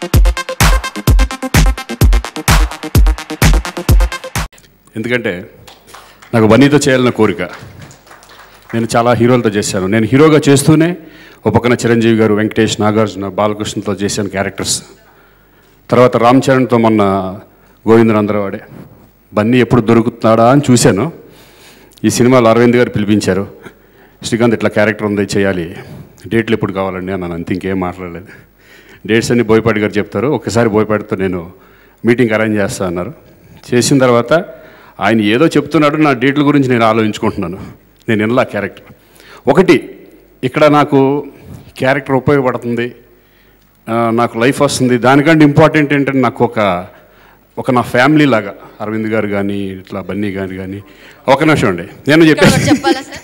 ఎందుకంటే నాకు బన్నీతో చేయాలన్న కోరిక నేను చాలా హీరోలతో చేశాను నేను హీరోగా చేస్తూనే ఒక పక్కన చిరంజీవి గారు వెంకటేష్ నాగార్జున బాలకృష్ణతో చేశాను క్యారెక్టర్స్ తర్వాత రామ్ చరణ్తో మొన్న గోవిందరందరవాడే బన్నీ ఎప్పుడు దొరుకుతున్నాడా అని చూశాను ఈ సినిమాలో అరవింద్ గారు పిలిపించారు శ్రీకాంత్ ఇట్లా క్యారెక్టర్ ఉంది చేయాలి డేట్లు ఎప్పుడు కావాలండి అన్నాను అంత ఇంకేం మాట్లాడలేదు డేట్స్ అన్ని బోయపాటి గారు చెప్తారు ఒకసారి బోయపాటితో నేను మీటింగ్ అరేంజ్ చేస్తా అన్నారు చేసిన తర్వాత ఆయన ఏదో చెప్తున్నాడు నా డేట్ల గురించి నేను ఆలోచించుకుంటున్నాను నేను వినలా క్యారెక్టర్ ఒకటి ఇక్కడ నాకు క్యారెక్టర్ ఉపయోగపడుతుంది ఆ, నాకు లైఫ్ వస్తుంది దానికంటే ఇంపార్టెంట్ ఏంటంటే నాకు ఒక ఒక నా ఫ్యామిలీ లాగా అరవింద్ గారు కానీ ఇట్లా బన్నీ గారు కానీ ఒక నిమిషం అండి నేను చెప్పేసి ఎవరు చెప్పాలా సార్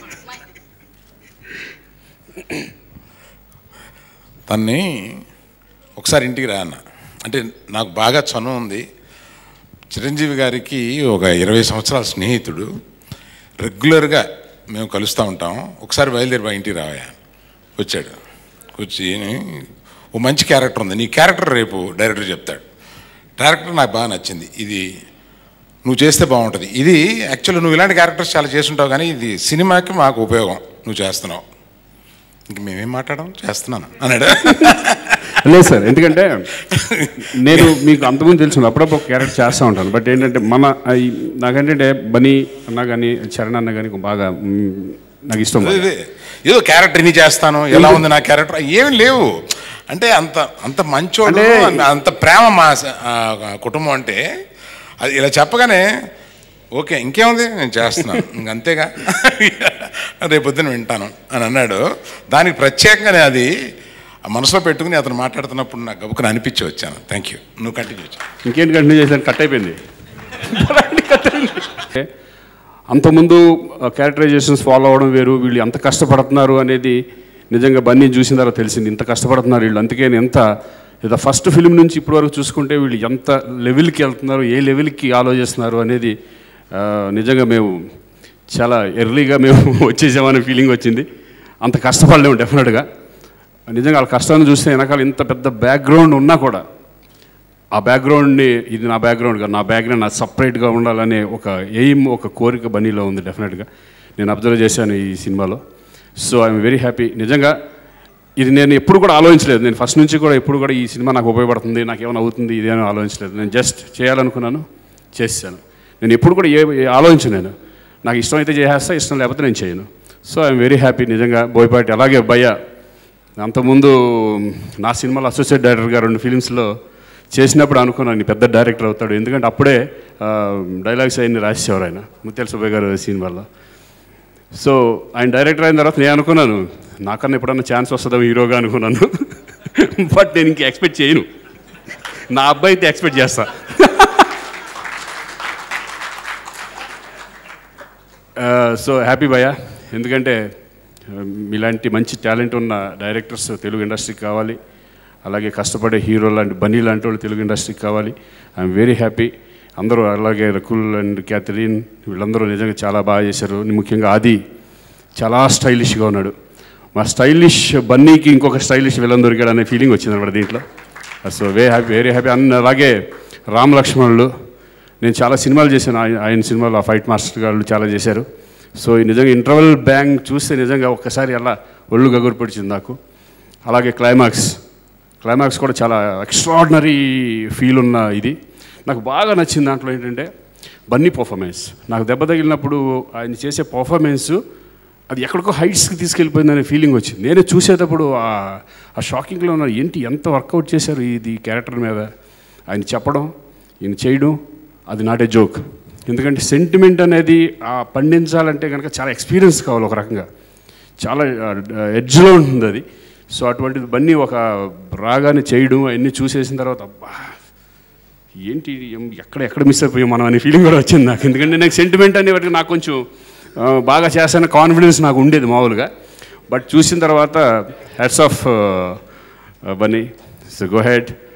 తన్ని ఒకసారి ఇంటికి రా అన్న అంటే నాకు బాగా చనువు ఉంది చిరంజీవి గారికి ఒక ఇరవై సంవత్సరాల స్నేహితుడు రెగ్యులర్గా మేము కలుస్తూ ఉంటాం ఒకసారి బయలుదేరి మా ఇంటికి రావా వచ్చాడు వచ్చి ఓ మంచి క్యారెక్టర్ ఉంది నీ క్యారెక్టర్ రేపు డైరెక్టర్ చెప్తాడు డైరెక్టర్ నాకు బాగా నచ్చింది ఇది నువ్వు చేస్తే బాగుంటుంది ఇది యాక్చువల్లీ నువ్వు ఇలాంటి క్యారెక్టర్స్ చాలా చేస్తుంటావు కానీ ఇది సినిమాకి మాకు ఉపయోగం నువ్వు చేస్తున్నావు ఇంక మేమేం మాట్లాడడం చేస్తున్నాను అన్నాడు లేదు సార్ ఎందుకంటే నేను మీకు అంతకుముందు తెలుసు అప్పుడప్పుడు ఒక క్యారెక్టర్ చేస్తూ ఉంటాను బట్ ఏంటంటే మన ఈ- నాకేంటంటే బనీ అన్న కానీ చరణ్ అన్న కానీ బాగా మ్, నాకు ఇష్టం బాగా. ఇదే. ఏదో క్యారెక్టర్ ఇన్ని చేస్తాను ఎలా ఉంది నా క్యారెక్టర్ ఏమి లేవు అంటే అంత అంత మంచోడు అంటే- అంత- అంత ప్రేమ మా స- ఆ, కుటుంబం అంటే అది ఇలా చెప్పగానే ఓకే ఇంకేముంది నేను చేస్తున్నాను ఇంక అంతేగా రేపు పొద్దున వింటాను అని అన్నాడు దానికి ప్రత్యేకంగా నేను అది ఆ మనసులో పెట్టుకుని అతను మాట్లాడుతున్నప్పుడు నాకు గబుకుని అనిపించి వచ్చాను థ్యాంక్ యూ నువ్వు కంటిన్యూ వచ్చాను ఇంకేంటి కంటిన్యూ చేశాను కట్ అయిపోయింది అంటే అంతకుముందు క్యారెక్టరైజేషన్స్ ఫాలో అవ్వడం వేరు వీళ్ళు ఎంత కష్టపడుతున్నారు అనేది నిజంగా బన్నీ చూసిన తర్వాత తెలిసింది ఇంత కష్టపడుతున్నారు వీళ్ళు అందుకే నేను ఎంత ఏదో ఫస్ట్ ఫిల్మ్ నుంచి ఇప్పటి వరకు చూసుకుంటే వీళ్ళు ఎంత లెవెల్కి వెళ్తున్నారు ఏ లెవెల్కి ఆలోచిస్తున్నారు అనేది ఆ, నిజంగా మేము చాలా ఎర్లీగా మేము వచ్చేసామనే ఫీలింగ్ వచ్చింది అంత కష్టపడలేము డెఫినెట్గా నిజంగా వాళ్ళ కష్టాన్ని చూస్తే వెనకాల ఇంత పెద్ద బ్యాక్గ్రౌండ్ ఉన్నా కూడా ఆ బ్యాక్గ్రౌండ్ని ఇది నా బ్యాక్గ్రౌండ్ కాదు నా బ్యాక్గ్రౌండ్ నా సపరేట్గా ఉండాలనే ఒక ఎయిమ్ ఒక కోరిక బనీలో ఉంది డెఫినెట్గా నేను అబ్జర్వ్ చేశాను ఈ సినిమాలో సో ఐఎమ్ వెరీ హ్యాపీ నిజంగా ఇది నేను ఎప్పుడు కూడా ఆలోచించలేదు నేను ఫస్ట్ నుంచి కూడా ఎప్పుడు కూడా ఈ సినిమా నాకు ఉపయోగపడుతుంది నాకు ఏమైనా అవుతుంది ఇదేమో ఆలోచించలేదు నేను జస్ట్ చేయాలనుకున్నాను చేశాను నేను ఎప్పుడు కూడా ఏ ఏ ఆలోచించను నేను నాకు ఇష్టం అయితే చేసేస్తా ఇష్టం లేకపోతే నేను చేయను సో ఐఎమ్ వెరీ హ్యాపీ నిజంగా బోయపాటి అలాగే భయ్య అంతకుముందు నా సినిమాలో అసోసియేట్ డైరెక్టర్గా రెండు ఫిలిమ్స్లో చేసినప్పుడు అనుకున్నాను ఈ పెద్ద డైరెక్టర్ అవుతాడు ఎందుకంటే అప్పుడే ఆ, డైలాగ్స్ అవన్నీ రాసేవారు ఆయన ముత్యాల సుబ్బయ్య గారు సినిమాలో సో ఆయన డైరెక్టర్ అయిన తర్వాత నేను అనుకున్నాను నాకన్నా ఎప్పుడన్నా ఛాన్స్ వస్తుందో హీరోగా అనుకున్నాను బట్ నేను ఇంక ఎక్స్పెక్ట్ చేయను నా అబ్బాయి అయితే ఎక్స్పెక్ట్ చేస్తా సో హ్యాపీ భయ ఎందుకంటే ఆ, ఇలాంటి మంచి టాలెంట్ ఉన్న డైరెక్టర్స్ తెలుగు ఇండస్ట్రీకి కావాలి అలాగే కష్టపడే హీరో లాంటి బన్నీ లాంటి వాళ్ళు తెలుగు ఇండస్ట్రీకి కావాలి ఐఎమ్ వెరీ హ్యాపీ అందరూ అలాగే రకుల్ అండ్ క్యాథరిన్ వీళ్ళందరూ నిజంగా చాలా బాగా చేశారు ముఖ్యంగా ఆది చాలా స్టైలిష్గా ఉన్నాడు మా స్టైలిష్ బన్నీకి ఇంకొక స్టైలిష్ విలన్ దొరికాడు అనే ఫీలింగ్ వచ్చింది అనమాట దీంట్లో so way happy very happy అన్న అలాగే రామ్ లక్ష్మణులు నేను చాలా సినిమాలు చేశాను ఆయన ఆయన సినిమాలో ఆ ఫైట్ మాస్టర్ గారు చాలా చేశారు సో ఈ నిజంగా ఇంటర్వెల్ బ్యాంగ్ చూస్తే నిజంగా ఒక్కసారి అలా ఒళ్ళు గగురు పొడిచింది నాకు అలాగే క్లైమాక్స్ క్లైమాక్స్ కూడా చాలా ఎక్స్ట్రాడినరీ ఫీల్ ఉన్న ఇది నాకు బాగా నచ్చింది దాంట్లో ఏంటంటే బన్నీ పర్ఫార్మెన్స్ నాకు దెబ్బ తగిలినప్పుడు ఆయన చేసే పర్ఫార్మెన్స్ అది ఎక్కడికో హైట్స్కి తీసుకెళ్ళిపోయిందనే ఫీలింగ్ వచ్చింది నేనే చూసేటప్పుడు ఆ- ఆ షాకింగ్లో ఉన్న ఏంటి ఎంత వర్కౌట్ చేశారు ఇది క్యారెక్టర్ మీద ఆయన చెప్పడం ఈయన చేయడం అది నాట్ ఏ జోక్ ఎందుకంటే సెంటిమెంట్ అనేది ఆ పండించాలంటే కనుక చాలా ఎక్స్పీరియన్స్ కావాలి ఒక రకంగా చాలా ఎడ్జ్లో ఉంటుంది అది సో అటువంటిది బన్నీ ఒక రాగానే చేయడం అవన్నీ చూసేసిన తర్వాత అబ్బా ఏంటి ఏం- ఎక్కడ ఎక్కడ మిస్ అయిపోయాం మనం అనే ఫీలింగ్ కూడా వచ్చింది నాకు ఎందుకంటే నాకు సెంటిమెంట్ అనే వాటికి నాకు కొంచెం ఆ, బాగా చేస్తాన కాన్ఫిడెన్స్ నాకు ఉండేది మామూలుగా బట్ చూసిన తర్వాత hats off Bunny so go head